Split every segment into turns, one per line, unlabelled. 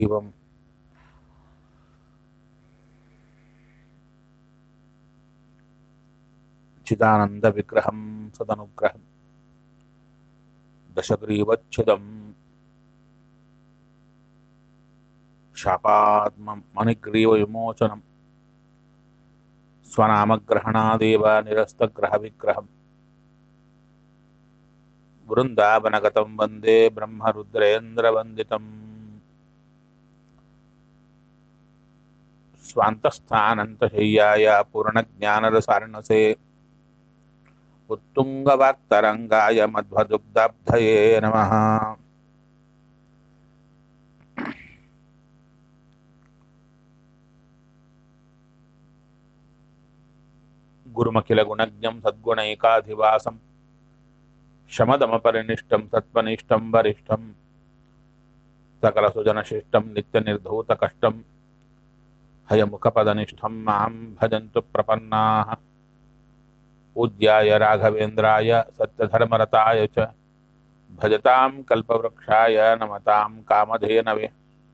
एवं चिदानन्दविग्रहं सदनुग्रहं दशग्रीवच्छिदं शापात्ममणिग्रीवविमोचनं स्वनामग्रहणादेव निरस्तग्रहविग्रहम् वृन्दावनगतं वन्दे ब्रह्मरुद्रेन्द्रवन्दितम् स्वान्तस्थानन्तशय्याय पूर्णज्ञानरसार्णसे उत्तुङ्गवाक्तरङ्गाय मध्वदुग्धाब्धये नमः गुरुमखिलगुणज्ञं सद्गुणैकाधिवासम् शमदमपरिनिष्टं सत्त्वनिष्ठं वरिष्ठं सकलसुजनशिष्टं नित्यनिर्धूतकष्टं हयमुखपदनिष्ठं मां भजन्तु प्रपन्नाः पूज्याय राघवेन्द्राय सत्यधर्मरताय च भजतां कल्पवृक्षाय नमतां कामधेनवे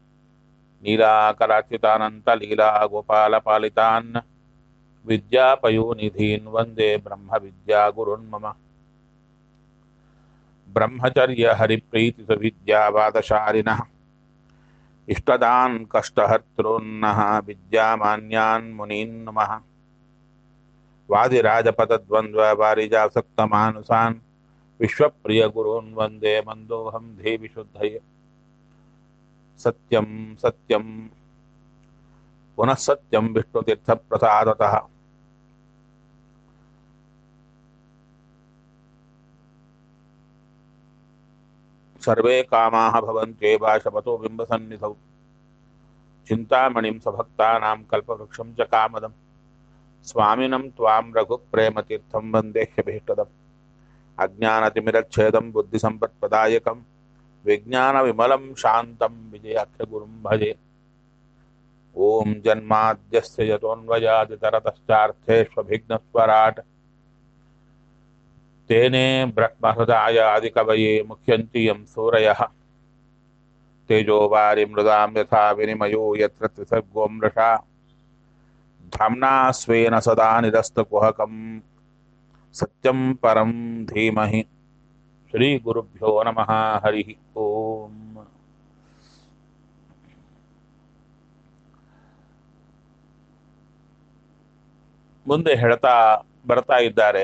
नीलाकराच्युतानन्तलीलागोपालपालितान् विद्यापयोनिधीन् वन्दे ब्रह्मविद्यागुरुन् मम ब्रह्मचर्यहरिप्रीतिसविद्यावादशालिनः इष्टदान् कष्टहर्तॄन्नः विद्यामान्यान् मुनीन् नमः वादिराजपदद्वन्द्ववारिजासक्तमानुसान् विश्वप्रियगुरून् वन्दे मन्दोऽहं देविशुद्धये सत्यं सत्यं पुनः सत्यं विष्णुतीर्थप्रसादतः सर्वे कामाः भवन्त्येव शपथो बिम्बसन्निधौ चिन्तामणिं सभक्तानां कल्पवृक्षं च कामदम् स्वामिनं त्वां रघुप्रेमतीर्थं वन्देह्यभीष्टदम् अज्ञानतिमिरच्छेदं बुद्धिसम्पत्प्रदायकं विज्ञानविमलं शान्तं विजयाख्यगुरुं भजे ॐ जन्माद्यस्य यतोऽन्वयादितरतश्चार्थेष्वभिघ्नस्वराट् तेने ब्रह्महृदाय आदिकवये मुह्यन्ति यं सूरयः तेजोवारि मृदां यथा विनिमयो यत्र त्रिसर्गो मृषा धाम्ना स्वेन सदा निरस्तकुहकं सत्यं परं धीमहि श्रीगुरुभ्यो नमः हरिः ओम् ಮುಂದೆ ಹೇಳ್ತಾ ಬರ್ತಾ ಇದ್ದಾರೆ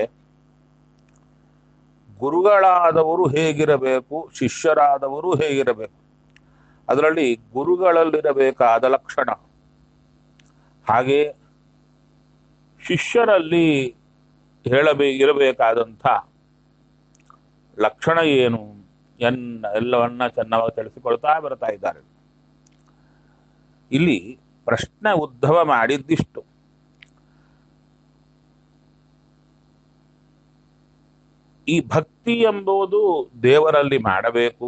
ಗುರುಗಳಾದವರು ಹೇಗಿರಬೇಕು ಶಿಷ್ಯರಾದವರು ಹೇಗಿರಬೇಕು ಅದರಲ್ಲಿ ಗುರುಗಳಲ್ಲಿರಬೇಕಾದ ಲಕ್ಷಣ ಹಾಗೆ ಶಿಷ್ಯರಲ್ಲಿ ಹೇಳಬೇ ಇರಬೇಕಾದಂಥ ಲಕ್ಷಣ ಏನು ಎನ್ನ ಎಲ್ಲವನ್ನ ಚೆನ್ನಾಗಿ ತಿಳಿಸಿಕೊಳ್ತಾ ಬರ್ತಾ ಇದ್ದಾರೆ ಇಲ್ಲಿ ಪ್ರಶ್ನೆ ಉದ್ಧವ ಮಾಡಿದ್ದಿಷ್ಟು ಈ ಭಕ್ತಿ ಎಂಬುದು ದೇವರಲ್ಲಿ ಮಾಡಬೇಕು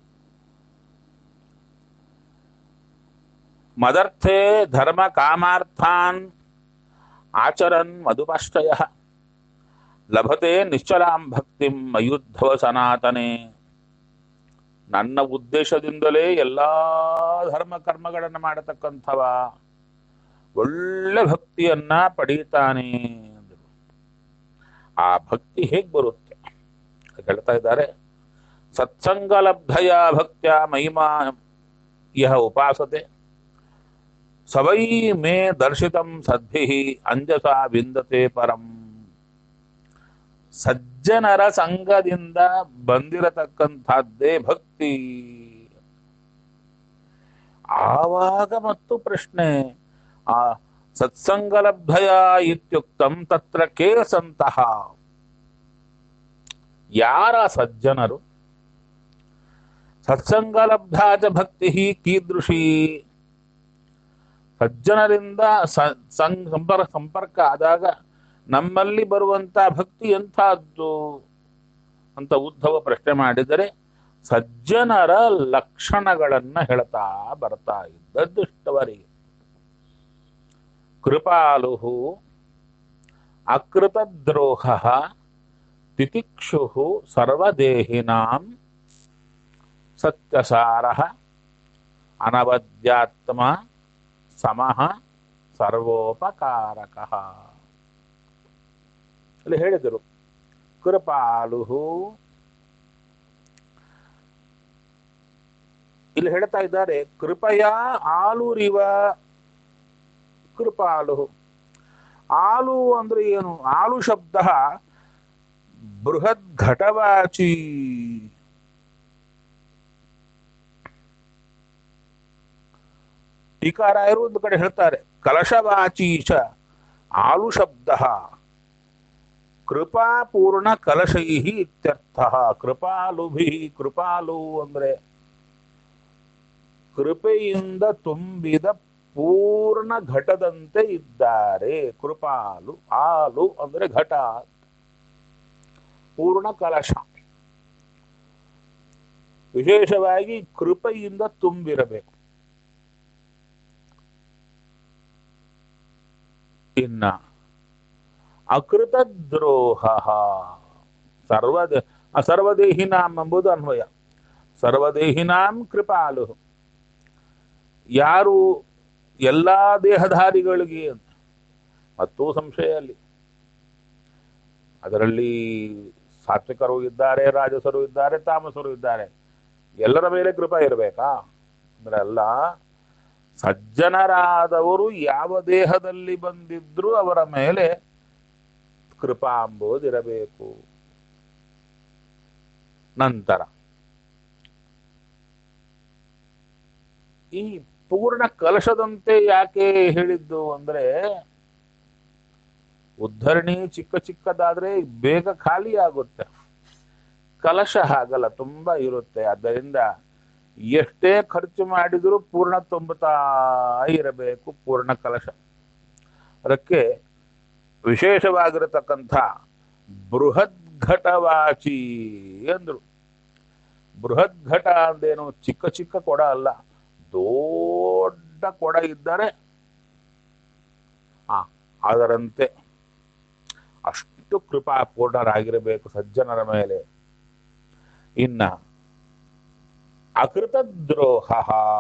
ಮದರ್ಥೇ ಧರ್ಮ ಕಾಮಾರ್ಥಾನ್ ಆಚರನ್ ಮಧುಪಾಶ್ರಯ ಲಭತೆ ನಿಶ್ಚಲಾಂ ಭಕ್ತಿಂ ಅಯುದ್ಧವ ಸನಾತನೆ ನನ್ನ ಉದ್ದೇಶದಿಂದಲೇ ಎಲ್ಲಾ ಧರ್ಮ ಕರ್ಮಗಳನ್ನು ಮಾಡತಕ್ಕಂಥವ ಒಳ್ಳೆ ಭಕ್ತಿಯನ್ನ ಪಡೀತಾನೆ ಅಂದರು ಆ ಭಕ್ತಿ ಹೇಗ್ ಬರುತ್ತೆ ಹೇಳ್ತಾ ಇದ್ದಾರೆ ಸತ್ಸಂಗಲಬ್ಧಯ ಭಕ್ತ್ಯ ಮಹಿಮಾ ಯಹ ಉಪಾಸತೆ ಸವೈ ಮೇ ದರ್ಶಿತಂ ಸದ್ಭಿ ಅಂಜಸ ವಿಂದತೆ ಪರಂ ಸಜ್ಜನರ ಸಂಘದಿಂದ ಬಂದಿರತಕ್ಕಂಥದ್ದೇ ಭಕ್ತಿ ಆವಾಗ ಮತ್ತು ಪ್ರಶ್ನೆ ಆ ಸತ್ಸಂಗಲಬ್ಧಯ ಇತ್ಯುಕ್ತಂ ತತ್ರ ಕೇ ಸಂತಹ ಯಾರ ಸಜ್ಜನರು ಸತ್ಸಂಗಲಬ್ಧ ಚ ಭಕ್ತಿ ಕೀದೃಶಿ ಸಜ್ಜನರಿಂದ ಸಂಪರ್ಕ ಸಂಪರ್ಕ ಆದಾಗ ನಮ್ಮಲ್ಲಿ ಬರುವಂತ ಭಕ್ತಿ ಎಂಥದ್ದು ಅಂತ ಉದ್ಧವ ಪ್ರಶ್ನೆ ಮಾಡಿದರೆ ಸಜ್ಜನರ ಲಕ್ಷಣಗಳನ್ನ ಹೇಳ್ತಾ ಬರ್ತಾ ಇದ್ದದ್ದುಷ್ಟವರಿಗೆ ಕೃಪಾಲು ಅಕೃತದ್ರೋಹ ತಿತಿಕ್ಷು ಸರ್ವದೇಹಿನಾಂ ಸತ್ಯಸಾರ ಅನವದ್ಯಾತ್ಮ ಸಮಃ ಸರ್ವೋಪಕಾರಕ ಅಲ್ಲಿ ಹೇಳಿದರು ಕೃಪಾಲು ಇಲ್ಲಿ ಹೇಳ್ತಾ ಇದ್ದಾರೆ ಕೃಪಯ ಆಲೂರಿವ ಕೃಪಾಲು ಆಲು ಅಂದ್ರೆ ಏನು ಆಲು ಶಬ್ದ ಬೃಹದ್ ಘಟವಾಚಿ ಟೀಕಾರಾಯರು ಒಂದು ಕಡೆ ಹೇಳ್ತಾರೆ ಕಲಶವಾಚೀಶ ಆಲು ಶಬ್ದ ಕೃಪಾಪೂರ್ಣ ಕಲಶೈ ಇತ್ಯರ್ಥ ಕೃಪಾಲುಭಿ ಕೃಪಾಲು ಅಂದ್ರೆ ಕೃಪೆಯಿಂದ ತುಂಬಿದ ಪೂರ್ಣ ಘಟದಂತೆ ಇದ್ದಾರೆ ಕೃಪಾಲು ಹಾಲು ಅಂದ್ರೆ ಘಟ ಪೂರ್ಣ ಕಲಶ ವಿಶೇಷವಾಗಿ ಕೃಪೆಯಿಂದ ತುಂಬಿರಬೇಕು ಇನ್ನ ಅಕೃತ ದ್ರೋಹ ಸರ್ವದ ಸರ್ವದೇಹಿನಾಂ ಎಂಬುದು ಅನ್ವಯ ಸರ್ವದೇಹಿನಾಂ ಕೃಪಾಲು ಯಾರು ಎಲ್ಲಾ ದೇಹಧಾರಿಗಳಿಗೆ ಮತ್ತು ಸಂಶಯ ಅಲ್ಲಿ ಅದರಲ್ಲಿ ಸಾತ್ವಿಕರು ಇದ್ದಾರೆ ರಾಜಸರು ಇದ್ದಾರೆ ತಾಮಸರು ಇದ್ದಾರೆ ಎಲ್ಲರ ಮೇಲೆ ಕೃಪಾ ಇರಬೇಕಾ ಅಂದ್ರೆ ಅಲ್ಲ ಸಜ್ಜನರಾದವರು ಯಾವ ದೇಹದಲ್ಲಿ ಬಂದಿದ್ರು ಅವರ ಮೇಲೆ ಕೃಪಾ ಎಂಬುದಿರಬೇಕು ನಂತರ ಈ ಪೂರ್ಣ ಕಲಶದಂತೆ ಯಾಕೆ ಹೇಳಿದ್ದು ಅಂದ್ರೆ ಉದ್ಧರಣಿ ಚಿಕ್ಕ ಚಿಕ್ಕದಾದ್ರೆ ಬೇಗ ಖಾಲಿ ಆಗುತ್ತೆ ಕಲಶ ಹಾಗಲ್ಲ ತುಂಬಾ ಇರುತ್ತೆ ಆದ್ದರಿಂದ ಎಷ್ಟೇ ಖರ್ಚು ಮಾಡಿದರೂ ಪೂರ್ಣ ತುಂಬುತ್ತಾ ಇರಬೇಕು ಪೂರ್ಣ ಕಲಶ ಅದಕ್ಕೆ ವಿಶೇಷವಾಗಿರತಕ್ಕಂಥ ಬೃಹದ್ ಘಟವಾಚಿ ಅಂದ್ರು ಬೃಹದ್ ಘಟ ಅಂದೇನು ಚಿಕ್ಕ ಚಿಕ್ಕ ಕೊಡ ಅಲ್ಲ ದೊಡ್ಡ ಕೊಡ ಇದ್ದರೆ ಆ ಅದರಂತೆ ಅಷ್ಟು ಕೃಪಾಪೂರ್ಣರಾಗಿರಬೇಕು ಸಜ್ಜನರ ಮೇಲೆ ಇನ್ನ ಅಕೃತ ದ್ರೋಹ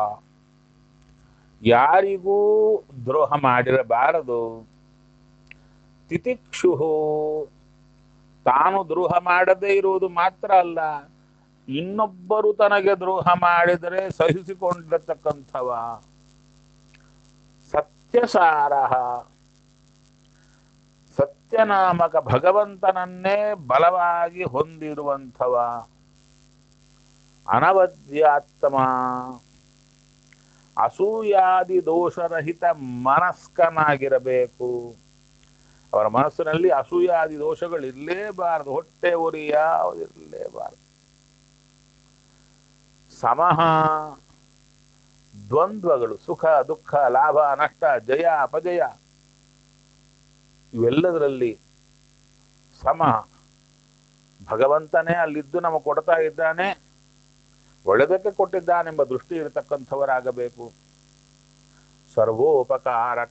ಯಾರಿಗೂ ದ್ರೋಹ ಮಾಡಿರಬಾರದು ತಿತಿಕ್ಷು ತಾನು ದ್ರೋಹ ಮಾಡದೇ ಇರುವುದು ಮಾತ್ರ ಅಲ್ಲ ಇನ್ನೊಬ್ಬರು ತನಗೆ ದ್ರೋಹ ಮಾಡಿದರೆ ಸಹಿಸಿಕೊಂಡಿರತಕ್ಕಂಥವ ಸತ್ಯಸಾರ ಸತ್ಯನಾಮಕ ಭಗವಂತನನ್ನೇ ಬಲವಾಗಿ ಹೊಂದಿರುವಂಥವ ಅನವದ್ಯಾತ್ಮ ಅಸೂಯಾದಿ ದೋಷರಹಿತ ಮನಸ್ಕನಾಗಿರಬೇಕು ಅವರ ಮನಸ್ಸಿನಲ್ಲಿ ಅಸೂಯಾದಿ ದೋಷಗಳು ಇರಲೇಬಾರದು ಹೊಟ್ಟೆ ಉರಿಯ ಇರಲೇಬಾರದು ಸಮಹ ದ್ವಂದ್ವಗಳು ಸುಖ ದುಃಖ ಲಾಭ ನಷ್ಟ ಜಯ ಅಪಜಯ ಇವೆಲ್ಲದರಲ್ಲಿ ಸಮ ಭಗವಂತನೇ ಅಲ್ಲಿದ್ದು ನಮಗೆ ಕೊಡ್ತಾ ಇದ್ದಾನೆ ಒಳ್ಳೆದಕ್ಕೆ ಕೊಟ್ಟಿದ್ದಾನೆಂಬ ದೃಷ್ಟಿ ಇರತಕ್ಕಂಥವರಾಗಬೇಕು ಸರ್ವೋಪಕಾರಕ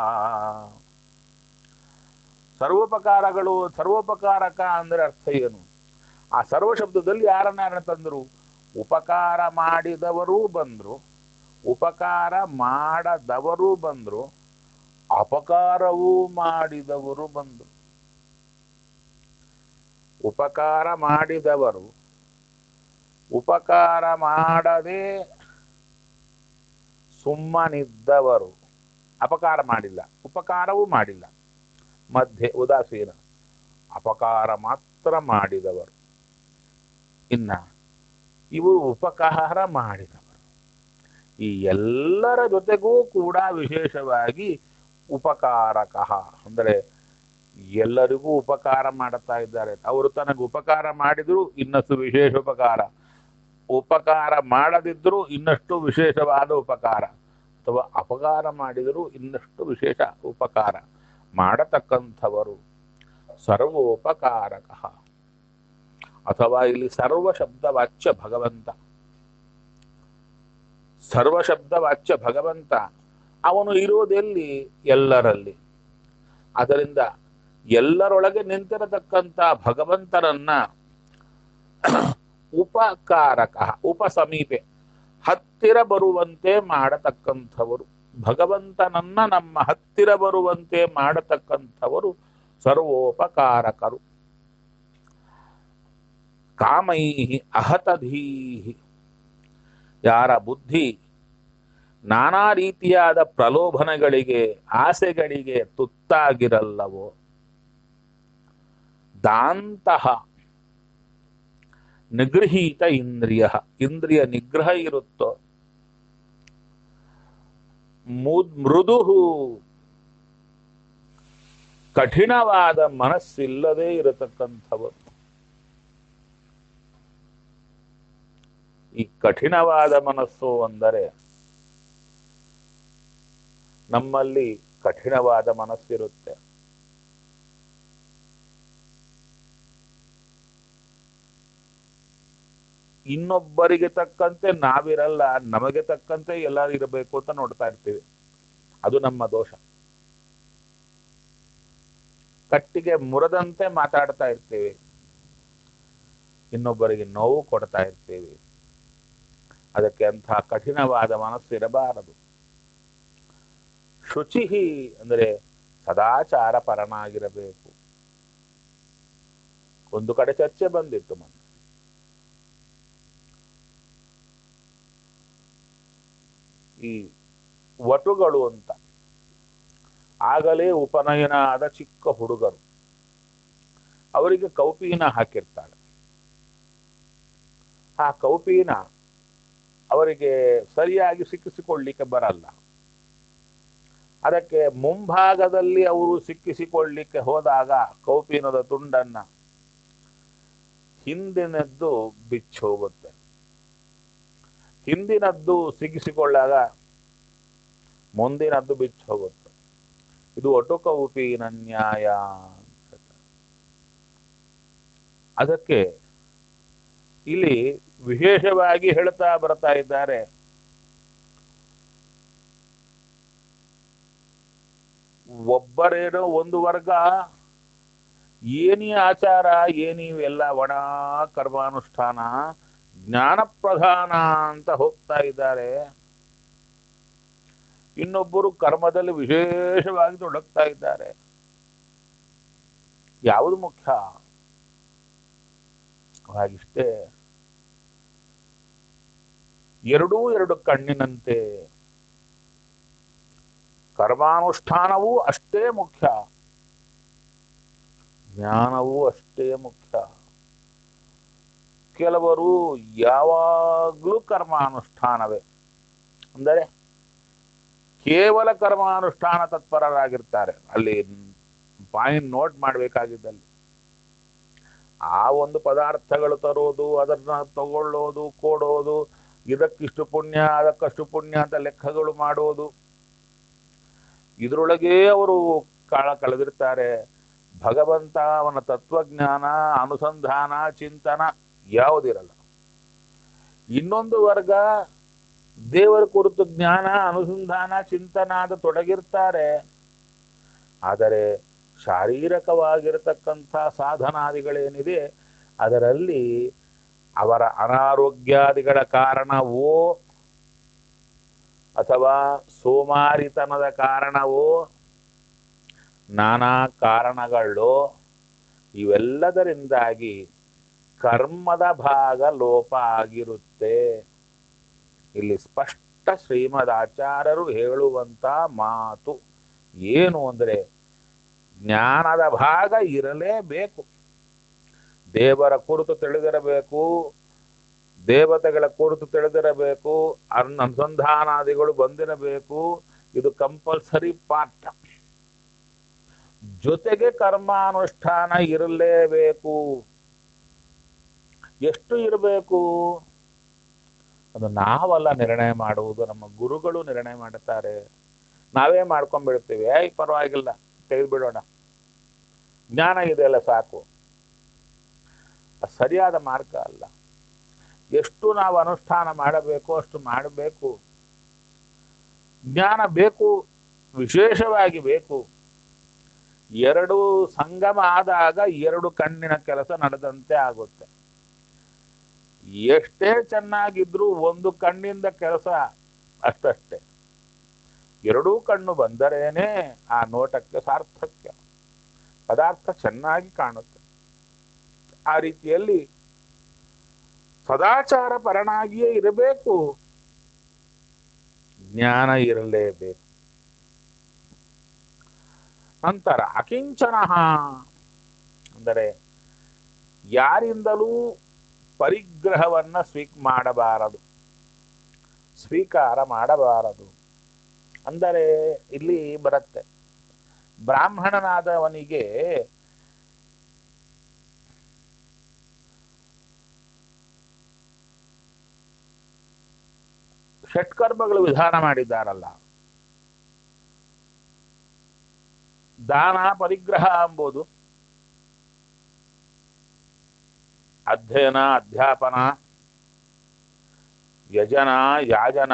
ಸರ್ವೋಪಕಾರಗಳು ಸರ್ವೋಪಕಾರಕ ಅಂದ್ರೆ ಅರ್ಥ ಏನು ಆ ಸರ್ವ ಶಬ್ದದಲ್ಲಿ ಯಾರನ್ನ ಯಾರನ್ನ ತಂದರು ಉಪಕಾರ ಮಾಡಿದವರೂ ಬಂದ್ರು ಉಪಕಾರ ಮಾಡದವರೂ ಬಂದ್ರು ಅಪಕಾರವೂ ಮಾಡಿದವರು ಬಂದರು ಉಪಕಾರ ಮಾಡಿದವರು ಉಪಕಾರ ಮಾಡದೆ ಸುಮ್ಮನಿದ್ದವರು ಅಪಕಾರ ಮಾಡಿಲ್ಲ ಉಪಕಾರವೂ ಮಾಡಿಲ್ಲ ಮಧ್ಯೆ ಉದಾಸೀನ ಅಪಕಾರ ಮಾತ್ರ ಮಾಡಿದವರು ಇನ್ನ ಇವರು ಉಪಕಾರ ಮಾಡಿದವರು ಈ ಎಲ್ಲರ ಜೊತೆಗೂ ಕೂಡ ವಿಶೇಷವಾಗಿ ಉಪಕಾರಕ ಅಂದರೆ ಎಲ್ಲರಿಗೂ ಉಪಕಾರ ಮಾಡುತ್ತಾ ಇದ್ದಾರೆ ಅವರು ತನಗೆ ಉಪಕಾರ ಮಾಡಿದ್ರು ಇನ್ನಷ್ಟು ವಿಶೇಷ ಉಪಕಾರ ಉಪಕಾರ ಮಾಡದಿದ್ದರೂ ಇನ್ನಷ್ಟು ವಿಶೇಷವಾದ ಉಪಕಾರ ಅಥವಾ ಅಪಕಾರ ಮಾಡಿದರೂ ಇನ್ನಷ್ಟು ವಿಶೇಷ ಉಪಕಾರ ಮಾಡತಕ್ಕಂಥವರು ಸರ್ವೋಪಕಾರಕ ಅಥವಾ ಇಲ್ಲಿ ಸರ್ವ ಶಬ್ದವಾಚ್ಯ ಭಗವಂತ ಸರ್ವ ಶಬ್ದವಾಚ್ಯ ಭಗವಂತ ಅವನು ಇರೋದೆಲ್ಲಿ ಎಲ್ಲರಲ್ಲಿ ಅದರಿಂದ ಎಲ್ಲರೊಳಗೆ ನಿಂತಿರತಕ್ಕಂಥ ಭಗವಂತನನ್ನ ಉಪಕಾರಕ ಉಪ ಸಮೀಪೆ ಹತ್ತಿರ ಬರುವಂತೆ ಮಾಡತಕ್ಕಂಥವರು ಭಗವಂತನನ್ನ ನಮ್ಮ ಹತ್ತಿರ ಬರುವಂತೆ ಮಾಡತಕ್ಕಂಥವರು ಸರ್ವೋಪಕಾರಕರು ಕಾಮೈ ಅಹತಧೀಹಿ ಯಾರ ಬುದ್ಧಿ ನಾನಾ ರೀತಿಯಾದ ಪ್ರಲೋಭನೆಗಳಿಗೆ ಆಸೆಗಳಿಗೆ ತುತ್ತಾಗಿರಲ್ಲವೋ ದಾಂತಹ ನಿಗೃಹೀತ ಇಂದ್ರಿಯ ಇಂದ್ರಿಯ ನಿಗ್ರಹ ಇರುತ್ತೋ ಮುದ್- ಮೃದು ಕಠಿಣವಾದ ಮನಸ್ಸಿಲ್ಲದೆ ಇರತಕ್ಕಂಥವರು ಈ ಕಠಿಣವಾದ ಮನಸ್ಸು ಅಂದರೆ ನಮ್ಮಲ್ಲಿ ಕಠಿಣವಾದ ಮನಸ್ಸಿರುತ್ತೆ ಇನ್ನೊಬ್ಬರಿಗೆ ತಕ್ಕಂತೆ ನಾವಿರಲ್ಲ ನಮಗೆ ತಕ್ಕಂತೆ ಎಲ್ಲರೂ ಇರಬೇಕು ಅಂತ ನೋಡ್ತಾ ಇರ್ತೀವಿ ಅದು ನಮ್ಮ ದೋಷ ಕಟ್ಟಿಗೆ ಮುರದಂತೆ ಮಾತಾಡ್ತಾ ಇರ್ತೀವಿ ಇನ್ನೊಬ್ಬರಿಗೆ ನೋವು ಕೊಡ್ತಾ ಇರ್ತೀವಿ ಅದಕ್ಕೆ ಅಂಥ ಕಠಿಣವಾದ ಮನಸ್ಸಿರಬಾರದು ಶುಚಿ ಅಂದರೆ ಸದಾಚಾರ ಪರನಾಗಿರಬೇಕು ಒಂದು ಕಡೆ ಚರ್ಚೆ ಬಂದಿತ್ತು ಮೊನ್ನೆ ಈ ವಟುಗಳು ಅಂತ ಆಗಲೇ ಉಪನಯನ ಆದ ಚಿಕ್ಕ ಹುಡುಗರು ಅವರಿಗೆ ಕೌಪೀನ ಹಾಕಿರ್ತಾಳೆ ಆ ಕೌಪೀನ ಅವರಿಗೆ ಸರಿಯಾಗಿ ಸಿಕ್ಕಿಸಿಕೊಳ್ಳಿಕ್ಕೆ ಬರಲ್ಲ ಅದಕ್ಕೆ ಮುಂಭಾಗದಲ್ಲಿ ಅವರು ಸಿಕ್ಕಿಸಿಕೊಳ್ಳಿಕ್ಕೆ ಹೋದಾಗ ಕೌಪೀನದ ತುಂಡನ್ನ ಹಿಂದಿನದ್ದು ಬಿಚ್ಚಿ ಹೋಗುತ್ತೆ ಹಿಂದಿನದ್ದು ಸಿಗಿಸಿಕೊಳ್ಳಾಗ ಮುಂದಿನದ್ದು ಬಿಚ್ಚಿ ಹೋಗುತ್ತೆ ಇದು ಒಟು ಕೌಪೀನ ನ್ಯಾಯ ಅಂತ ಹೇಳ್ತಾರೆ. ಅದಕ್ಕೆ ಇಲ್ಲಿ ವಿಶೇಷವಾಗಿ ಹೇಳ್ತಾ ಬರ್ತಾ ಇದ್ದಾರೆ ಒಬ್ಬರೇನೋ ಒಂದು ವರ್ಗ ಏನಿ ಆಚಾರ ಏನಿ ಎಲ್ಲ ಒಣ ಕರ್ಮಾನುಷ್ಠಾನ ಜ್ಞಾನ ಪ್ರಧಾನ ಅಂತ ಹೋಗ್ತಾ ಇದ್ದಾರೆ ಇನ್ನೊಬ್ಬರು ಕರ್ಮದಲ್ಲಿ ವಿಶೇಷವಾಗಿ ತೊಡಗ್ತಾ ಇದ್ದಾರೆ ಯಾವುದು ಮುಖ್ಯ ಹಾಗಿಷ್ಟೇ ಎರಡೂ ಎರಡು ಕಣ್ಣಿನಂತೆ ಕರ್ಮಾನುಷ್ಠಾನವೂ ಅಷ್ಟೇ ಮುಖ್ಯ ಜ್ಞಾನವೂ ಅಷ್ಟೇ ಮುಖ್ಯ ಕೆಲವರು ಯಾವಾಗಲೂ ಕರ್ಮಾನುಷ್ಠಾನವೇ ಅಂದರೆ ಕೇವಲ ಕರ್ಮಾನುಷ್ಠಾನ ತತ್ಪರರಾಗಿರ್ತಾರೆ ಅಲ್ಲಿ ಪಾಯಿಂಟ್ ನೋಟ್ ಮಾಡಬೇಕಾಗಿದ್ದಲ್ಲಿ ಆ ಒಂದು ಪದಾರ್ಥಗಳು ತರೋದು ಅದನ್ನ ತಗೊಳ್ಳೋದು ಕೊಡೋದು ಇದಕ್ಕಿಷ್ಟು ಪುಣ್ಯ ಅದಕ್ಕಷ್ಟು ಪುಣ್ಯ ಅಂತ ಲೆಕ್ಕಗಳು ಮಾಡೋದು ಇದರೊಳಗೇ ಅವರು ಕಾಳ ಕಳೆದಿರ್ತಾರೆ ಭಗವಂತ ಅವನ ತತ್ವಜ್ಞಾನ ಅನುಸಂಧಾನ ಚಿಂತನ ಯಾವುದಿರಲ್ಲ ಇನ್ನೊಂದು ವರ್ಗ ದೇವರ ಕುರಿತು ಜ್ಞಾನ ಅನುಸಂಧಾನ ಚಿಂತನ ಅಂತ ತೊಡಗಿರ್ತಾರೆ ಆದರೆ ಶಾರೀರಕವಾಗಿರತಕ್ಕಂಥ ಸಾಧನಾದಿಗಳೇನಿದೆ ಅದರಲ್ಲಿ ಅವರ ಅನಾರೋಗ್ಯಾದಿಗಳ ಕಾರಣವೋ ಅಥವಾ ಸೋಮಾರಿತನದ ಕಾರಣವೋ ನಾನಾ ಕಾರಣಗಳು ಇವೆಲ್ಲದರಿಂದಾಗಿ ಕರ್ಮದ ಭಾಗ ಲೋಪ ಆಗಿರುತ್ತೆ ಇಲ್ಲಿ ಸ್ಪಷ್ಟ ಶ್ರೀಮದ್ ಆಚಾರ್ಯರು ಹೇಳುವಂತ ಮಾತು ಏನು ಅಂದ್ರೆ ಜ್ಞಾನದ ಭಾಗ ಇರಲೇಬೇಕು ದೇವರ ಕುರಿತು ತಿಳಿದಿರಬೇಕು ದೇವತೆಗಳ ಕುರಿತು ತಿಳಿದಿರಬೇಕು ಅನ್ ಅನುಸಂಧಾನಾದಿಗಳು ಬಂದಿರಬೇಕು ಇದು ಕಂಪಲ್ಸರಿ ಪಾಠ ಜೊತೆಗೆ ಕರ್ಮಾನುಷ್ಠಾನ ಇರಲೇಬೇಕು ಎಷ್ಟು ಇರಬೇಕು ಅದು ನಾವಲ್ಲ ನಿರ್ಣಯ ಮಾಡುವುದು ನಮ್ಮ ಗುರುಗಳು ನಿರ್ಣಯ ಮಾಡುತ್ತಾರೆ ನಾವೇ ಮಾಡ್ಕೊಂಡ್ಬಿಡ್ತೀವಿ ಏಯ್ ಪರವಾಗಿಲ್ಲ ತೆಗೆದ್ಬಿಡೋಣ ಜ್ಞಾನ ಇದೆಯಲ್ಲ ಸಾಕು ಅದು ಸರಿಯಾದ ಮಾರ್ಗ ಅಲ್ಲ ಎಷ್ಟು ನಾವು ಅನುಷ್ಠಾನ ಮಾಡಬೇಕು ಅಷ್ಟು ಮಾಡಬೇಕು ಜ್ಞಾನ ಬೇಕು ವಿಶೇಷವಾಗಿ ಬೇಕು ಎರಡು ಸಂಗಮ ಆದಾಗ ಎರಡು ಕಣ್ಣಿನ ಕೆಲಸ ನಡೆದಂತೆ ಆಗುತ್ತೆ ಎಷ್ಟೇ ಚೆನ್ನಾಗಿದ್ರೂ ಒಂದು ಕಣ್ಣಿಂದ ಕೆಲಸ ಅಷ್ಟಷ್ಟೇ ಎರಡೂ ಕಣ್ಣು ಬಂದರೇನೆ ಆ ನೋಟಕ್ಕೆ ಸಾರ್ಥಕ್ಯ ಪದಾರ್ಥ ಚೆನ್ನಾಗಿ ಕಾಣುತ್ತೆ ಆ ರೀತಿಯಲ್ಲಿ ಸದಾಚಾರ ಪರನಾಗಿಯೇ ಇರಬೇಕು ಜ್ಞಾನ ಇರಲೇಬೇಕು ನಂತರ ಅಕಿಂಚನ ಅಂದರೆ ಯಾರಿಂದಲೂ ಪರಿಗ್ರಹವನ್ನ ಸ್ವೀಕ್ ಮಾಡಬಾರದು ಸ್ವೀಕಾರ ಮಾಡಬಾರದು ಅಂದರೆ ಇಲ್ಲಿ ಬರುತ್ತೆ ಬ್ರಾಹ್ಮಣನಾದವನಿಗೆ ಷಟ್ಕರ್ಮಗಳು ವಿಧಾನ ಮಾಡಿದ್ದಾರಲ್ಲ ದಾನ ಪರಿಗ್ರಹ ಎಂಬುದು ಅಧ್ಯಯನ ಅಧ್ಯಾಪನ ಯಜನ ಯಾಜನ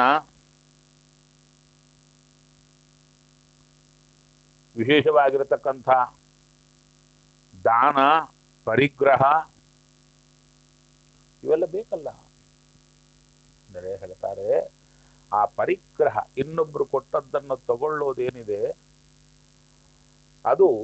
ವಿಶೇಷವಾಗಿರತಕ್ಕಂಥ ದಾನ ಪರಿಗ್ರಹ ಇವೆಲ್ಲ ಬೇಕಲ್ಲ ಅಂದರೆ ಹೇಳ್ತಾರೆ ಆ ಪರಿಗ್ರಹ ಇನ್ನೊಬ್ರು ಕೊಟ್ಟದ್ದನ್ನು ತಗೊಳ್ಳೋದೇನಿದೆ ಅದು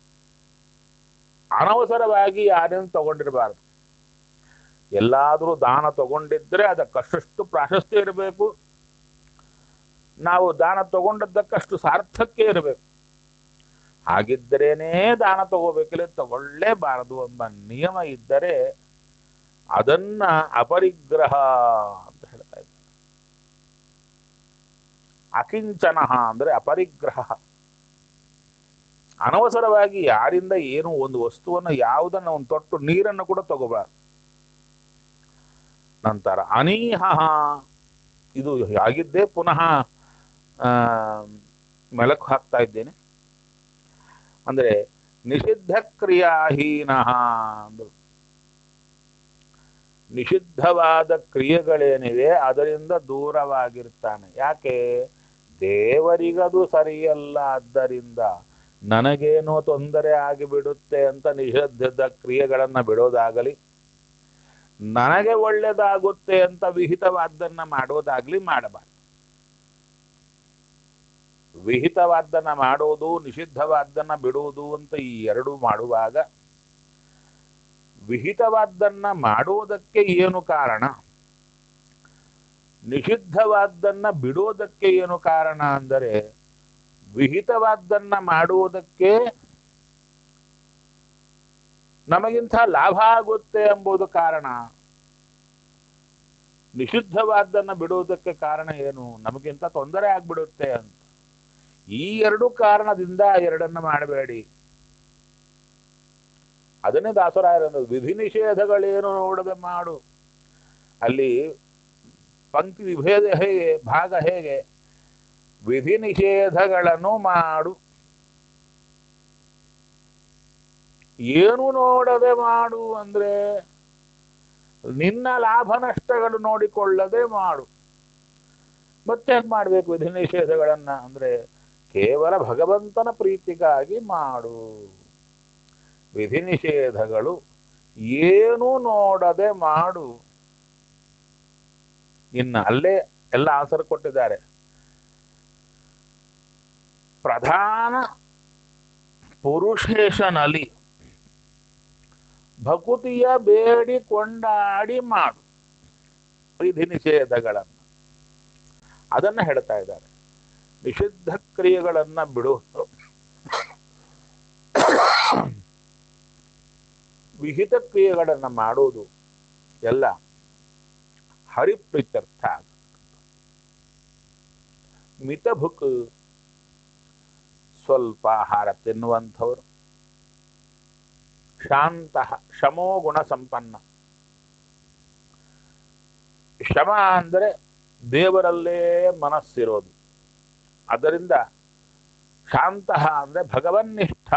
ಅನವಸರವಾಗಿ ಯಾರೇನು ತಗೊಂಡಿರಬಾರದು ಎಲ್ಲಾದರೂ ದಾನ ತಗೊಂಡಿದ್ರೆ ಅದಕ್ಕಷ್ಟು ಪ್ರಾಶಸ್ತ್ಯ ಇರಬೇಕು ನಾವು ದಾನ ತಗೊಂಡದ್ದಕ್ಕಷ್ಟು ಸಾರ್ಥಕ್ಯ ಇರಬೇಕು ಹಾಗಿದ್ದರೇನೇ ದಾನ ತಗೋಬೇಕಿಲ್ಲ ತಗೊಳ್ಳೇಬಾರದು ಎಂಬ ನಿಯಮ ಇದ್ದರೆ ಅದನ್ನ ಅಪರಿಗ್ರಹ ಅಂತ ಹೇಳ್ತಾ ಇದ್ದಾರೆ ಅಕಿಂಚನ ಅಂದ್ರೆ ಅಪರಿಗ್ರಹ ಅನವಸರವಾಗಿ ಯಾರಿಂದ ಏನು ಒಂದು ವಸ್ತುವನ್ನು ಯಾವುದನ್ನು ಒಂದು ತೊಟ್ಟು ನೀರನ್ನು ಕೂಡ ತಗೋಬಾರ್ದು ನಂತರ ಅನೀಹ ಇದು ಆಗಿದ್ದೇ ಪುನಃ ಆ ಮೆಲಕು ಹಾಕ್ತಾ ಇದ್ದೇನೆ ಅಂದ್ರೆ ನಿಷಿದ್ಧ ಕ್ರಿಯಾಹೀನ ಅಂದ್ರು ನಿಷಿದ್ಧವಾದ ಕ್ರಿಯೆಗಳೇನಿವೆ ಅದರಿಂದ ದೂರವಾಗಿರ್ತಾನೆ ಯಾಕೆ ದೇವರಿಗದು ಸರಿಯಲ್ಲ ಆದ್ದರಿಂದ ನನಗೇನೋ ತೊಂದರೆ ಆಗಿಬಿಡುತ್ತೆ ಅಂತ ನಿಷಿದ್ಧದ ಕ್ರಿಯೆಗಳನ್ನ ಬಿಡೋದಾಗಲಿ ನನಗೆ ಒಳ್ಳೇದಾಗುತ್ತೆ ಅಂತ ವಿಹಿತವಾದ್ದನ್ನ ಮಾಡೋದಾಗ್ಲಿ ಮಾಡಬಾರ್ದು ವಿಹಿತವಾದ್ದನ್ನ ಮಾಡೋದು ನಿಷಿದ್ಧವಾದ್ದನ್ನ ಬಿಡುವುದು ಅಂತ ಈ ಎರಡು ಮಾಡುವಾಗ ವಿಹಿತವಾದ್ದನ್ನ ಮಾಡುವುದಕ್ಕೆ ಏನು ಕಾರಣ ನಿಷಿದ್ಧವಾದ್ದನ್ನ ಬಿಡೋದಕ್ಕೆ ಏನು ಕಾರಣ ಅಂದರೆ ವಿಹಿತವಾದ್ದನ್ನ ಮಾಡುವುದಕ್ಕೆ ನಮಗಿಂತ ಲಾಭ ಆಗುತ್ತೆ ಎಂಬುದು ಕಾರಣ ನಿಷಿದ್ಧವಾದ್ದನ್ನ ಬಿಡುವುದಕ್ಕೆ ಕಾರಣ ಏನು ನಮಗಿಂತ ತೊಂದರೆ ಆಗ್ಬಿಡುತ್ತೆ ಅಂತ ಈ ಎರಡು ಕಾರಣದಿಂದ ಎರಡನ್ನ ಮಾಡಬೇಡಿ ಅದನ್ನೇ ದಾಸರಾಯರ ವಿಧಿ ನಿಷೇಧಗಳೇನು ನೋಡದೆ ಮಾಡು ಅಲ್ಲಿ ಪಂಕ್ತಿ ವಿಭೇದ ಹೇಗೆ ಭಾಗ ಹೇಗೆ ವಿಧಿ ನಿಷೇಧಗಳನ್ನು ಮಾಡು ಏನು ನೋಡದೆ ಮಾಡು ಅಂದ್ರೆ ನಿನ್ನ ಲಾಭ ನಷ್ಟಗಳು ನೋಡಿಕೊಳ್ಳದೆ ಮಾಡು ಮತ್ತೆ ಮಾಡ್ಬೇಕು ವಿಧಿ ನಿಷೇಧಗಳನ್ನ ಅಂದ್ರೆ ಕೇವಲ ಭಗವಂತನ ಪ್ರೀತಿಗಾಗಿ ಮಾಡು ವಿಧಿ ನಿಷೇಧಗಳು ಏನು ನೋಡದೆ ಮಾಡು ಇನ್ನು ಅಲ್ಲೇ ಎಲ್ಲ ಆನ್ಸರ್ ಕೊಟ್ಟಿದ್ದಾರೆ ಪ್ರಧಾನ ಪುರುಷೇಶನಲ್ಲಿ ಭಕುತಿಯ ಬೇಡಿ ಕೊಂಡಾಡಿ ಮಾಡು ವಿಧಿ ನಿಷೇಧಗಳನ್ನು ಅದನ್ನ ಹೇಳ್ತಾ ಇದ್ದಾರೆ ನಿಷಿದ್ಧ ಕ್ರಿಯೆಗಳನ್ನ ಬಿಡುವುದು ವಿಹಿತ ಕ್ರಿಯೆಗಳನ್ನ ಮಾಡುವುದು ಎಲ್ಲ ಹರಿಪ್ರೀತ್ಯರ್ಥ ಮಿತಭುಕ್ ಸ್ವಲ್ಪ ಆಹಾರ ತಿನ್ನುವಂಥವರು ಶಾಂತ ಶಮೋ ಗುಣ ಸಂಪನ್ನ ಶಮ ಅಂದರೆ ದೇವರಲ್ಲೇ ಮನಸ್ಸಿರೋದು ಅದರಿಂದ ಶಾಂತ ಅಂದ್ರೆ ಭಗವನ್ನಿಷ್ಠ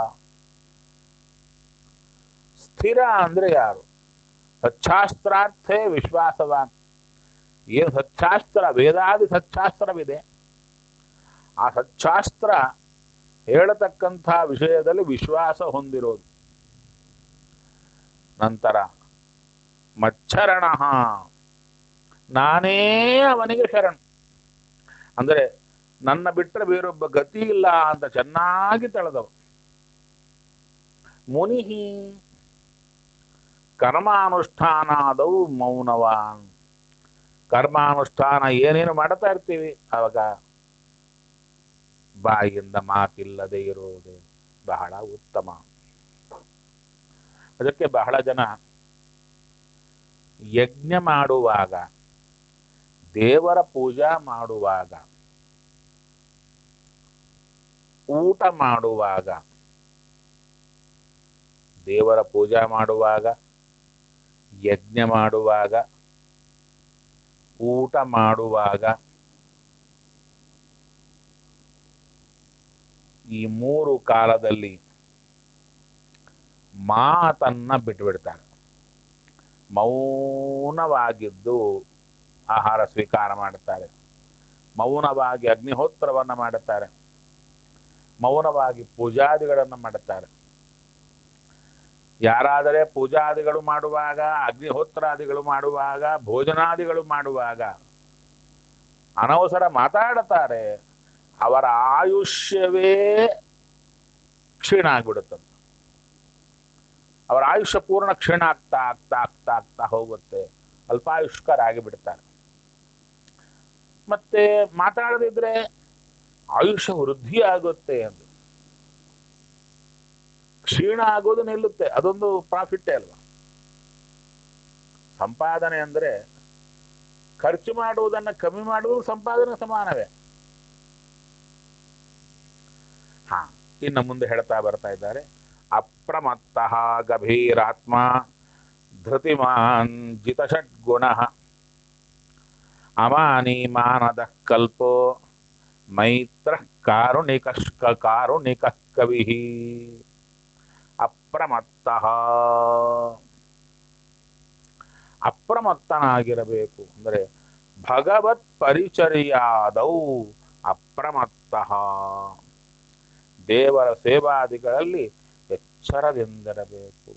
ಸ್ಥಿರ ಅಂದ್ರೆ ಯಾರು ಸಚ್ಚಾಸ್ತ್ರಾರ್ಥೇ ವಿಶ್ವಾಸವಾನ್ ಏನು ಸಚ್ಚಾಸ್ತ್ರ ವೇದಾದಿ ಸಚ್ಚಾಸ್ತ್ರವಿದೆ ಆ ಸಚ್ಚಾಸ್ತ್ರ ಹೇಳತಕ್ಕಂಥ ವಿಷಯದಲ್ಲಿ ವಿಶ್ವಾಸ ಹೊಂದಿರೋದು ನಂತರ ಮಚ್ಚರಣ ನಾನೇ ಅವನಿಗೆ ಶರಣ್ ಅಂದರೆ ನನ್ನ ಬಿಟ್ಟರೆ ಬೇರೊಬ್ಬ ಗತಿ ಇಲ್ಲ ಅಂತ ಚೆನ್ನಾಗಿ ತಳೆದವ ಮುನಿ ಕರ್ಮಾನುಷ್ಠಾನಾದವು ಮೌನವಾನ್ ಕರ್ಮಾನುಷ್ಠಾನ ಏನೇನು ಮಾಡ್ತಾ ಇರ್ತೀವಿ ಅವಾಗ ಬಾಯಿಯಿಂದ ಮಾತಿಲ್ಲದೆ ಇರುವುದು ಬಹಳ ಉತ್ತಮ ಅದಕ್ಕೆ ಬಹಳ ಜನ ಯಜ್ಞ ಮಾಡುವಾಗ ದೇವರ ಪೂಜಾ ಮಾಡುವಾಗ ಊಟ ಮಾಡುವಾಗ ದೇವರ ಪೂಜಾ ಮಾಡುವಾಗ ಯಜ್ಞ ಮಾಡುವಾಗ ಊಟ ಮಾಡುವಾಗ ಈ ಮೂರು ಕಾಲದಲ್ಲಿ ಮಾತನ್ನ ಬಿಟ್ಬಿಡ್ತಾರೆ ಮೌನವಾಗಿದ್ದು ಆಹಾರ ಸ್ವೀಕಾರ ಮಾಡುತ್ತಾರೆ ಮೌನವಾಗಿ ಅಗ್ನಿಹೋತ್ರವನ್ನ ಮಾಡುತ್ತಾರೆ ಮೌನವಾಗಿ ಪೂಜಾದಿಗಳನ್ನು ಮಾಡುತ್ತಾರೆ ಯಾರಾದರೆ ಪೂಜಾದಿಗಳು ಮಾಡುವಾಗ ಅಗ್ನಿಹೋತ್ರಾದಿಗಳು ಮಾಡುವಾಗ ಭೋಜನಾದಿಗಳು ಮಾಡುವಾಗ ಅನವಸರ ಮಾತಾಡುತ್ತಾರೆ ಅವರ ಆಯುಷ್ಯವೇ ಕ್ಷೀಣ ಆಗ್ಬಿಡುತ್ತದೆ ಅವರ ಆಯುಷ್ಯ ಪೂರ್ಣ ಕ್ಷೀಣ ಆಗ್ತಾ ಆಗ್ತಾ ಆಗ್ತಾ ಆಗ್ತಾ ಹೋಗುತ್ತೆ ಅಲ್ಪಾಯುಷ್ಕರಾಗಿ ಬಿಡ್ತಾರೆ ಮತ್ತೆ ಮಾತಾಡದಿದ್ರೆ ಆಯುಷ್ಯ ವೃದ್ಧಿ ಆಗುತ್ತೆ ಎಂದು ಕ್ಷೀಣ ಆಗೋದು ನಿಲ್ಲುತ್ತೆ ಅದೊಂದು ಪ್ರಾಫಿಟ್ಟೇ ಅಲ್ವಾ ಸಂಪಾದನೆ ಅಂದ್ರೆ ಖರ್ಚು ಮಾಡುವುದನ್ನ ಕಮ್ಮಿ ಮಾಡುವುದು ಸಂಪಾದನೆ ಸಮಾನವೇ ಹಾ ಇನ್ನು ಮುಂದೆ ಹೇಳ್ತಾ ಬರ್ತಾ ಇದ್ದಾರೆ ಅಪ್ರಮತ್ತ ಗಭೀರಾತ್ಮ ಧೃತಿಮಾನ್ ಜಿತಷಡ್ಗುಣ ಅಮಾನಿ ಮಾನದ ಕಲ್ಪೋ ಮೈತ್ರ ಕಾರುಣಿಕ ಕಾರುಣಿಕ ಕವಿ ಅಪ್ರಮತ್ತ ಅಪ್ರಮತ್ತನಾಗಿರಬೇಕು ಅಂದರೆ ಭಗವತ್ ಪರಿಚರ್ಯಾದೌ ಅಪ್ರಮತ್ತ ದೇವರ ಸೇವಾದಿಗಳಲ್ಲಿ ಎಚ್ಚರದಿಂದಿರಬೇಕು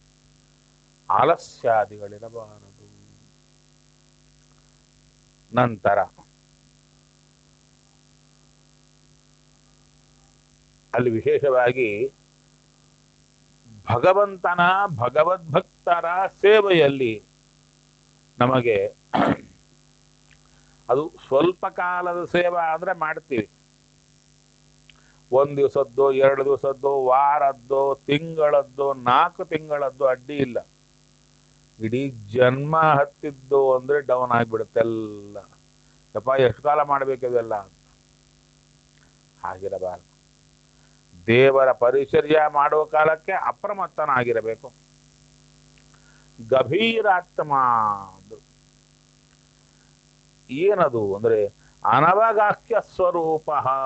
ಆಲಸ್ಯಾದಿಗಳಿರಬಾರದು ನಂತರ ಅಲ್ಲಿ ವಿಶೇಷವಾಗಿ ಭಗವಂತನ ಭಗವದ್ಭಕ್ತರ ಸೇವೆಯಲ್ಲಿ ನಮಗೆ ಅದು ಸ್ವಲ್ಪ ಕಾಲದ ಸೇವಾ ಅಂದ್ರೆ ಮಾಡ್ತೀವಿ ಒಂದ್ ದಿವಸದ್ದು ಎರಡು ದಿವಸದ್ದು ವಾರದ್ದು ತಿಂಗಳದ್ದು ನಾಲ್ಕು ತಿಂಗಳದ್ದು ಅಡ್ಡಿ ಇಲ್ಲ ಇಡೀ ಜನ್ಮ ಹತ್ತಿದ್ದು ಅಂದ್ರೆ ಡೌನ್ ಆಗಿಬಿಡುತ್ತೆ ಎಲ್ಲ ಯಪ್ಪ ಎಷ್ಟು ಕಾಲ ಮಾಡ್ಬೇಕಿದೆಲ್ಲ ಅಂತ ಹಾಗಿರಬಾರದು ದೇವರ ಪರಿಚರ್ಯ ಮಾಡುವ ಕಾಲಕ್ಕೆ ಅಪ್ರಮತ್ತನಾಗಿರಬೇಕು ಗಭೀರಾತ್ಮ ಅಂದ್ರು. ಏನದು ಅಂದ್ರೆ ಅನವಗಾಹ್ಯ ಸ್ವರೂಪ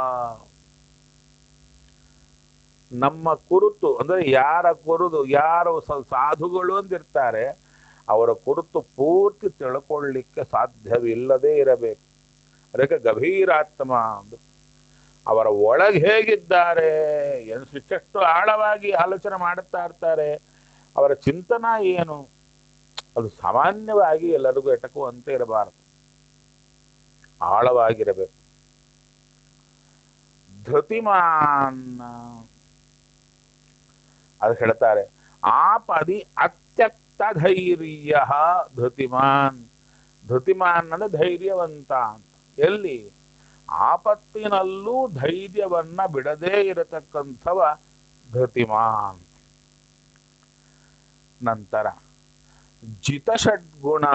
ನಮ್ಮ ಕುರಿತು ಅಂದ್ರೆ ಯಾರ ಕುರಿತು ಯಾರು ಸ- ಸಾಧುಗಳು ಅಂತಿರ್ತಾರೆ ಅವರ ಕುರಿತು ಪೂರ್ತಿ ತಿಳ್ಕೊಳ್ಳಿಕ್ಕೆ ಸಾಧ್ಯವಿಲ್ಲದೆ ಇರಬೇಕು ಅದಕ್ಕೆ ಗಭೀರಾತ್ಮ ಅಂದ್ರು. ಅವರ ಒಳಗೆ ಹೇಗಿದ್ದಾರೆ ಎಷ್ಟೆಷ್ಟು ಆಳವಾಗಿ ಆಲೋಚನೆ ಮಾಡುತ್ತಾ ಇರ್ತಾರೆ ಅವರ ಚಿಂತನ ಏನು ಅದು ಸಾಮಾನ್ಯವಾಗಿ ಎಲ್ಲರಿಗೂ ಎಟಕುವಂತೆ ಇರಬಾರದು ಆಳವಾಗಿರಬೇಕು ಧೃತಿಮಾನ್ ಅದು ಹೇಳ್ತಾರೆ ಆಪದಿ ಅತ್ಯಕ್ತ ಧೈರ್ಯ ಧೃತಿಮಾನ್ ಧೃತಿಮಾನ್ ಅಂದ್ರೆ ಧೈರ್ಯವಂತ ಅಂತ ಎಲ್ಲಿ ಆಪತ್ತಿನಲ್ಲೂ ಧೈರ್ಯವನ್ನ ಬಿಡದೇ ಇರತಕ್ಕಂಥವ ಧೃತಿಮಾನ್ ನಂತರ ಜಿತ ಷಡ್ಗುಣ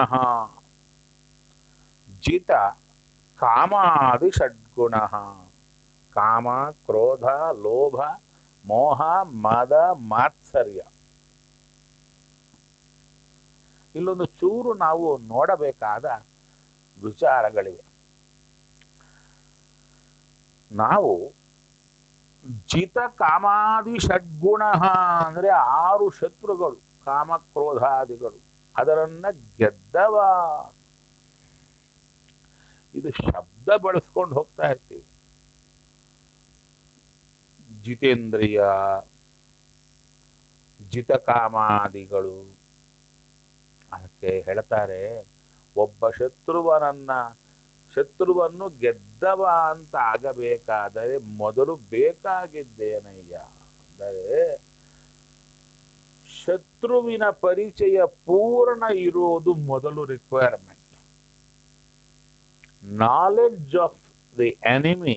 ಜಿತ ಕಾಮಾದಿ ಷಡ್ಗುಣ ಕಾಮ ಕ್ರೋಧ ಲೋಭ ಮೋಹ ಮದ ಮಾತ್ಸರ್ಯ ಇಲ್ಲೊಂದು ಚೂರು ನಾವು ನೋಡಬೇಕಾದ ವಿಚಾರಗಳಿವೆ ನಾವು ಜಿತ ಕಾಮಾದಿ ಷಡ್ಗುಣ ಅಂದ್ರೆ ಆರು ಶತ್ರುಗಳು ಕಾಮ ಕ್ರೋಧಾದಿಗಳು ಅದರನ್ನ ಗೆದ್ದವ ಇದು ಶಬ್ದ ಬಳಸ್ಕೊಂಡು ಹೋಗ್ತಾ ಇರ್ತೀವಿ ಜಿತೇಂದ್ರಿಯ ಜಿತಕಾಮಾದಿಗಳು ಅದಕ್ಕೆ ಹೇಳ್ತಾರೆ ಒಬ್ಬ ಶತ್ರುವನನ್ನ ಶತ್ರುವನ್ನು ಗೆದ್ದವ ಅಂತ ಆಗಬೇಕಾದರೆ ಮೊದಲು ಬೇಕಾಗಿದ್ದೇನಯ್ಯ ಅಂದರೆ ಶತ್ರುವಿನ ಪರಿಚಯ ಪೂರ್ಣ ಇರುವುದು ಮೊದಲು requirement knowledge of the enemy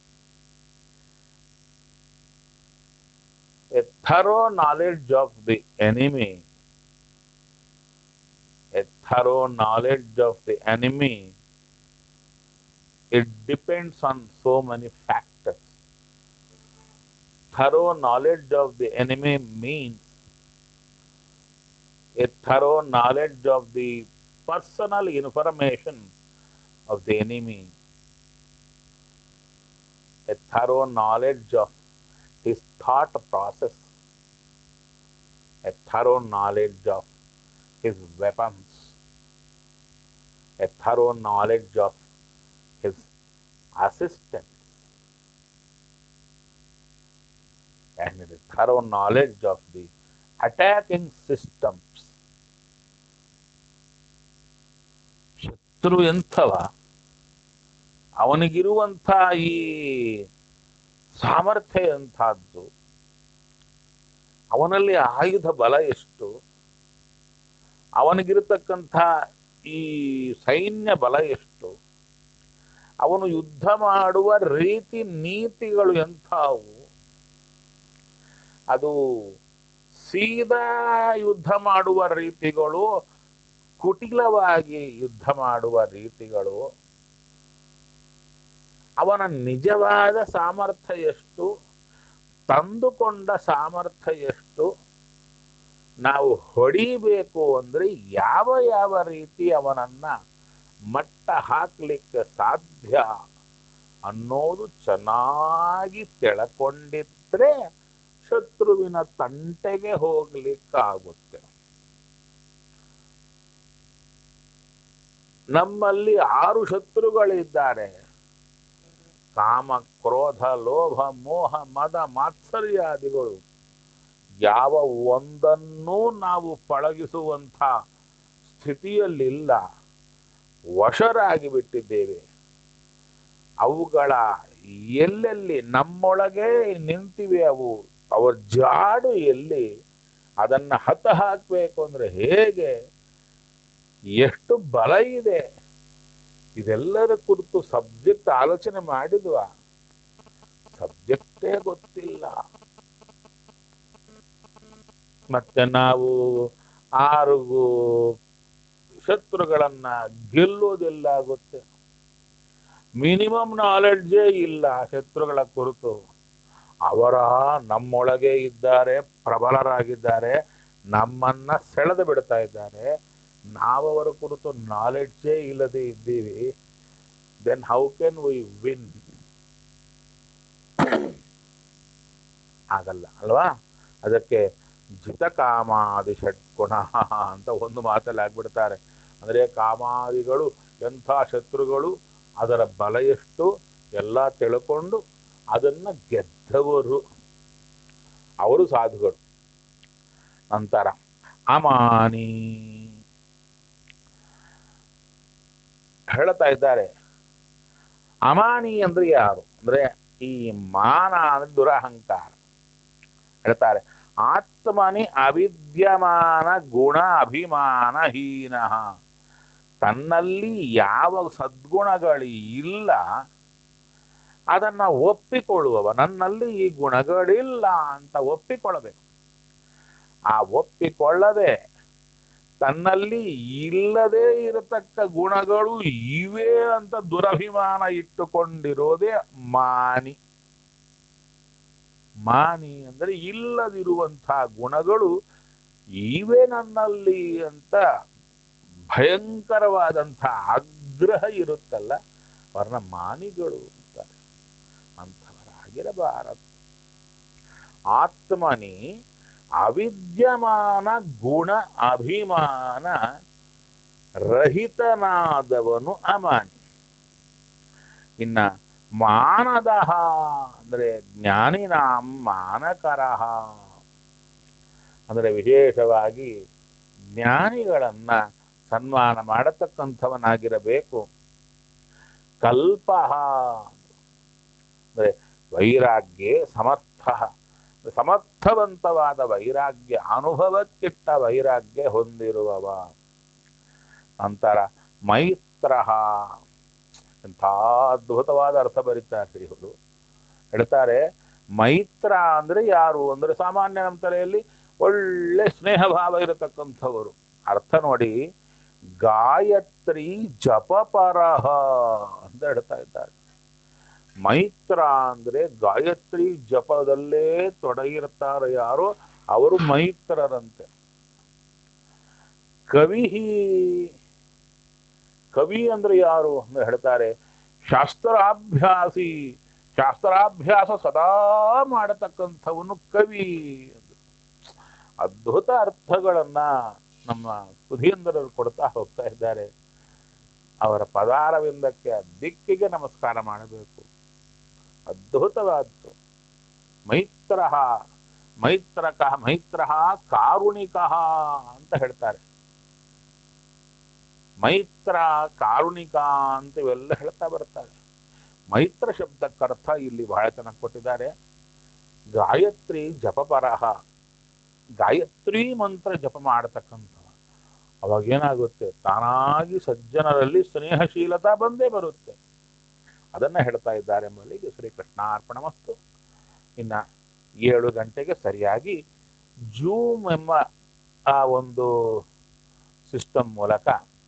a thorough knowledge of the enemy, a thorough knowledge of the enemy, it depends on so many factors. Thorough knowledge of the enemy means a thorough knowledge of the personal information of the enemy, a thorough knowledge of his thought process, a thorough knowledge of his weapons, a thorough knowledge of his assistants, and a thorough knowledge of the attacking systems. ಶತ್ರು ಎಂಥವ ಅವನಿಗಿರುವಂಥ ಈ ಸಾಮರ್ಥ್ಯ ಎಂಥದ್ದು ಅವನಲ್ಲಿ ಆಯುಧ ಬಲ ಎಷ್ಟು ಅವನಿಗಿರತಕ್ಕಂಥ ಈ ಸೈನ್ಯ ಬಲ ಎಷ್ಟು ಅವನು ಯುದ್ಧ ಮಾಡುವ ರೀತಿ ನೀತಿಗಳು ಎಂಥವು ಅದು ಸೀದಾ ಯುದ್ಧ ಮಾಡುವ ರೀತಿಗಳು ಕುಟಿಲವಾಗಿ ಯುದ್ಧ ಮಾಡುವ ರೀತಿಗಳು ಅವನ ನಿಜವಾದ ಸಾಮರ್ಥ್ಯ ಎಷ್ಟು ತಂದುಕೊಂಡ ಸಾಮರ್ಥ್ಯ ಎಷ್ಟು ನಾವು ಹೊಡಿಬೇಕು ಅಂದ್ರೆ ಯಾವ ಯಾವ ರೀತಿ ಅವನನ್ನ ಮಟ್ಟ ಹಾಕ್ಲಿಕ್ಕೆ ಸಾಧ್ಯ ಅನ್ನೋದು ಚೆನ್ನಾಗಿ ತಿಳ್ಕೊಂಡಿದ್ರೆ ಶತ್ರುವಿನ ತಂಟೆಗೆ ಹೋಗ್ಲಿಕ್ಕಾಗುತ್ತೆ ನಮ್ಮಲ್ಲಿ ಆರು ಶತ್ರುಗಳಿದ್ದಾರೆ ಕಾಮ ಕ್ರೋಧ ಲೋಭ ಮೋಹ ಮದ ಮಾತ್ಸರ್ಯಾದಿಗಳು ಯಾವ ಒಂದನ್ನೂ ನಾವು ಪಳಗಿಸುವಂಥ ಸ್ಥಿತಿಯಲ್ಲಿಲ್ಲ ವಶರಾಗಿ ಬಿಟ್ಟಿದ್ದೇವೆ ಅವುಗಳ ಎಲ್ಲೆಲ್ಲಿ ನಮ್ಮೊಳಗೆ ನಿಂತಿವೆ ಅವು ಅವರ ಜಾಡು ಎಲ್ಲಿ ಅದನ್ನ ಹತ ಹಾಕಬೇಕು ಅಂದ್ರೆ ಹೇಗೆ ಎಷ್ಟು ಬಲ ಇದೆ ಇದೆಲ್ಲರ ಕುರಿತು ಸಬ್ಜೆಕ್ಟ್ ಆಲೋಚನೆ ಮಾಡಿದ್ವಾ ಸಬ್ಜೆಕ್ಟೇ ಗೊತ್ತಿಲ್ಲ ಮತ್ತೆ ನಾವು ಆರು ಶತ್ರುಗಳನ್ನ ಗೆಲ್ಲೋದೆಲ್ಲ ಆಗುತ್ತೆ ಮಿನಿಮಮ್ ನಾಲೆಡ್ಜೇ ಇಲ್ಲ ಶತ್ರುಗಳ ಕುರಿತು ಅವರ ನಮ್ಮೊಳಗೆ ಇದ್ದಾರೆ ಪ್ರಬಲರಾಗಿದ್ದಾರೆ ನಮ್ಮನ್ನ ಸೆಳೆದು ಬಿಡ್ತಾ ಇದ್ದಾರೆ ನಾವವರ ಕುರಿತು ನಾಲೆಡ್ಜೇ ಇಲ್ಲದೆ ಇದ್ದೀವಿ then how can we win ಆಗಲ್ಲ ಅಲ್ವಾ ಅದಕ್ಕೆ ಜಿತ ಕಾಮಾದಿ ಷಟ್ಗುಣ ಅಂತ ಒಂದು ಮಾತಲ್ಲಿ ಆಗ್ಬಿಡ್ತಾರೆ ಅಂದ್ರೆ ಕಾಮಾದಿಗಳು ಎಂಥ ಶತ್ರುಗಳು ಅದರ ಬಲ ಎಷ್ಟು ಎಲ್ಲ ತಿಳ್ಕೊಂಡು ಅದನ್ನ ಗೆದ್ದವರು ಅವರು ಸಾಧುಗಳು ನಂತರ ಅಮಾನಿ ಹೇಳ್ತಾ ಇದ್ದಾರೆ ಅಮಾನಿ ಅಂದ್ರೆ ಯಾರು ಅಂದ್ರೆ ಈ ಮಾನ ಅಂದ್ರೆ ದುರಹಂಕಾರ ಹೇಳ್ತಾರೆ ಆತ್ಮನಿ ಅವಿದ್ಯಮಾನ ಗುಣ ಅಭಿಮಾನ ಹೀನ ತನ್ನಲ್ಲಿ ಯಾವ ಸದ್ಗುಣಗಳು ಇಲ್ಲ ಅದನ್ನ ಒಪ್ಪಿಕೊಳ್ಳುವವ ನನ್ನಲ್ಲಿ ಈ ಗುಣಗಳಿಲ್ಲ ಅಂತ ಒಪ್ಪಿಕೊಳ್ಳಬೇಕು ಆ ಒಪ್ಪಿಕೊಳ್ಳದೆ ತನ್ನಲ್ಲಿ ಇಲ್ಲದೆ ಇರತಕ್ಕ ಗುಣಗಳು ಇವೆ ಅಂತ ದುರಭಿಮಾನ ಇಟ್ಟುಕೊಂಡಿರೋದೇ ಮಾನಿ ಮಾನಿ ಅಂದ್ರೆ ಇಲ್ಲದಿರುವಂತಹ ಗುಣಗಳು ಇವೆ ನನ್ನಲ್ಲಿ ಅಂತ ಭಯಂಕರವಾದಂತಹ ಆಗ್ರಹ ಇರುತ್ತಲ್ಲ ವರ್ಣ ಮಾನಿಗಳು ಅಂತಾರೆ ಅಂಥವರಾಗಿರಬಾರದು ಆತ್ಮನಿ ಅವಿದ್ಯಮಾನ ಗುಣ ಅಭಿಮಾನ ರಹಿತನಾದವನು ಅಮಾನಿ ಇನ್ನ ಮಾನದಹ ಅಂದ್ರೆ ಜ್ಞಾನಿನಾಂ ಮಾನಕರಹ ಅಂದ್ರೆ ವಿಶೇಷವಾಗಿ ಜ್ಞಾನಿಗಳನ್ನ ಸನ್ಮಾನ ಮಾಡತಕ್ಕಂಥವನಾಗಿರಬೇಕು ಕಲ್ಪ ಅಂದ್ರೆ ವೈರಾಗ್ಯ ಸಮರ್ಥ ಸಮರ್ಥವಂತವಾದ ವೈರಾಗ್ಯ ಅನುಭವಕ್ಕಿಟ್ಟ ವೈರಾಗ್ಯ ಹೊಂದಿರುವವ ನಂತರ ಮೈತ್ರ ಎಂಥ ಅದ್ಭುತವಾದ ಅರ್ಥ ಬರೀತಾರೆ ಇವರು ಹೇಳ್ತಾರೆ ಮೈತ್ರ ಅಂದ್ರೆ ಯಾರು ಅಂದ್ರೆ ಸಾಮಾನ್ಯ ನಮ್ಮ ತಲೆಯಲ್ಲಿ ಒಳ್ಳೆ ಸ್ನೇಹ ಭಾವ ಇರತಕ್ಕಂಥವರು ಅರ್ಥ ನೋಡಿ ಗಾಯತ್ರಿ ಜಪಪರಹ ಅಂತ ಹೇಳ್ತಾ ಇದ್ದಾರೆ ಮೈತ್ರ ಅಂದ್ರೆ ಗಾಯತ್ರಿ ಜಪದಲ್ಲೇ ತೊಡಗಿರ್ತಾರೆ ಯಾರು ಅವರು ಮೈತ್ರರಂತೆ ಕವಿ ಕವಿ ಅಂದ್ರೆ ಯಾರು ಅಂತ ಹೇಳ್ತಾರೆ ಶಾಸ್ತ್ರಾಭ್ಯಾಸಿ ಶಾಸ್ತ್ರಾಭ್ಯಾಸ ಸದಾ ಮಾಡತಕ್ಕಂಥವನು ಕವಿ ಅದ್ಭುತ ಅರ್ಥಗಳನ್ನ ನಮ್ಮ ಸುಧೀಂದ್ರರು ಕೊಡ್ತಾ ಹೋಗ್ತಾ ಇದ್ದಾರೆ ಅವರ ಪದಾರವಿಂದಕ್ಕೆ ದಿಕ್ಕಿಗೆ ನಮಸ್ಕಾರ ಮಾಡಬೇಕು ಅದ್ಭುತವಾದ್ದು ಮೈತ್ರ ಮೈತ್ರಕ ಮೈತ್ರ ಕಾರುಣಿಕ ಅಂತ ಹೇಳ್ತಾರೆ ಮೈತ್ರ ಕಾರುಣಿಕ ಅಂತ ಇವೆಲ್ಲ ಹೇಳ್ತಾ ಬರ್ತಾರೆ ಮೈತ್ರ ಶಬ್ದಕ್ಕರ್ಥ ಇಲ್ಲಿ ಬಹಳ ಚೆನ್ನಾಗಿ ಕೊಟ್ಟಿದ್ದಾರೆ ಗಾಯತ್ರಿ ಜಪಪರಹ ಗಾಯತ್ರಿ ಮಂತ್ರ ಜಪ ಮಾಡತಕ್ಕಂಥ ಅವಾಗ ಏನಾಗುತ್ತೆ ತಾನಾಗಿ ಸಜ್ಜನರಲ್ಲಿ ಸ್ನೇಹಶೀಲತಾ ಬಂದೇ ಬರುತ್ತೆ ಅದನ್ನ ಹೇಳ್ತಾ ಇದ್ದಾರೆ ಮಲ್ಲಿಗೆ ಶ್ರೀಕೃಷ್ಣಾರ್ಪಣ ಮತ್ತು ಇನ್ನ ಏಳು ಗಂಟೆಗೆ ಸರಿಯಾಗಿ ಜೂಮ್ ಎಂಬ ಆ ಒಂದು ಸಿಸ್ಟಮ್ ಮೂಲಕ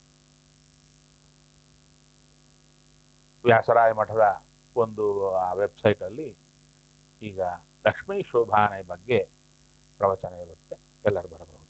ವ್ಯಾಸರಾಯ ಮಠದ ಒಂದು ವೆಬ್ಸೈಟ್ ಅಲ್ಲಿ ಈಗ ಲಕ್ಷ್ಮೀ ಶೋಭಾನೆ ಬಗ್ಗೆ ಪ್ರವಚನ ಇರುತ್ತೆ ಎಲ್ಲರೂ ಬರಬಹುದು